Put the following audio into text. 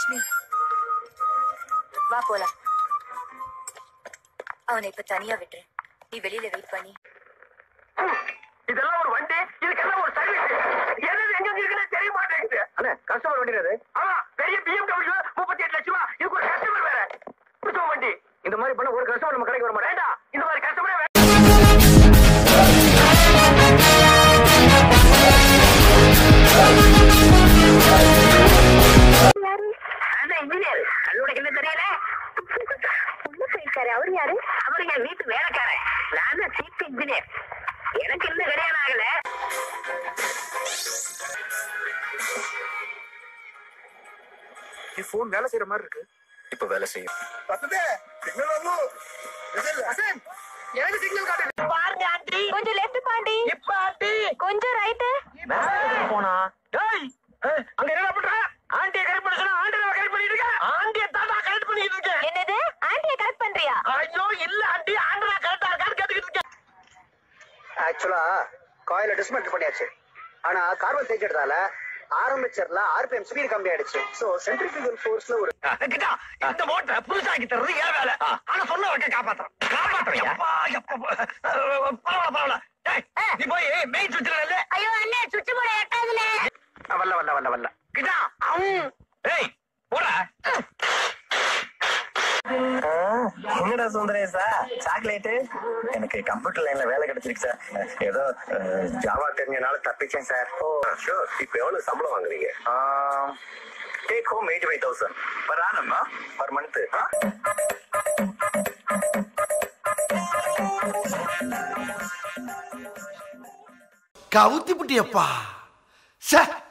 லட்சுமி வா போலாம் அவனை இப்ப தனியா விட்டுரு நீ வெளியில வெயிட் பண்ணி இதெல்லாம் ஒரு வண்டி இதுக்கெல்லாம் ஒரு சர்வீஸ் எது எங்க இருக்குன்னு தெரிய மாட்டேங்குது அண்ணே கஸ்டமர் வண்டி அது ஆமா பெரிய பிஎம்டபிள்யூ முப்பத்தி எட்டு லட்சமா இதுக்கு ஒரு கஸ்டமர் வேற புதுசு வண்டி இந்த மாதிரி பண்ண ஒரு கஸ்டமர் நம்ம கடைக்கு வர மாட்டேன் வேண்டாம் இந்த மாதிரி கஸ்டமரே இன்ஜினியர் கண்ணுடைய என்ன தெரியல உள்ள போயிருக்காரு அவரு யாரு அவரு என் வீட்டு வேலைக்காரன் நான் தான் சீஃப் இன்ஜினியர் எனக்கு இன்னும் கல்யாணம் ஆகல என் போன் வேலை செய்யற மாதிரி இருக்கு இப்ப வேலை செய்யும் எனக்கு சிக்னல் காட்டு பாருங்க ஆண்டி கொஞ்சம் லெஃப்ட் பாண்டி இப்ப ஆண்டி கொஞ்சம் ரைட்டு போனா டேய் ஏய், அங்க என்ன பண்ற ஆண்டிய கரெக்ட் பண்ண சொன்னா ஆண்டிய கரெக்ட் பண்ணிட்டு இருக்க ஆண்டிய தாத்தா கரெக்ட் பண்ணிட்டு இருக்கேன் என்னது ஆண்டிய கரெக்ட் பண்றியா ஐயோ இல்ல ஆண்டி ஆண்டா கரெக்டா இருக்கான்னு கேட்டுக்கிட்டு இருக்கேன் ஆக்சுவலா காயில டிஸ்மெண்ட் பண்ணியாச்சு ஆனா கார்பன் தேய்க்கிறதால ஆரம்பிச்சர்ல ஆர்பிஎம் ஸ்பீட் கம்மி ஆயிடுச்சு சோ சென்ட்ரிபியூகல் ஃபோர்ஸ்ல ஒரு கிட்டா இந்த மோட்டரை புதுசாக்கி தர்றது ஏன் வேலை ஆனா சொன்ன வரைக்கும் காப்பாத்துறோம் காப்பாத்துறோம் எப்பா எப்பா பரவாயில்ல பரவாயில்ல டேய், நீ போய் மெயின் சுவிட்ச்ல ஐயோ அண்ணே சுவிட்ச் போர்டு எட்டாதுல வல்ல வல்ல வல்ல வல்ல கிட்டா அம் ஏய் போடா என்னடா சுந்தரேசா சாக்லேட்டு எனக்கு கம்ப்யூட்டர் லைன்ல வேலை கிடைச்சிருக்கு சார் ஏதோ ஜாவா தெரிஞ்சனால தப்பிச்சேன் சார் ஓ ஷூர் இப்போ எவ்வளவு சம்பளம் வாங்குறீங்க take home eighty five thousand per ஆனம்மா பர் மந்த் கவுத்தி புட்டியப்பா சே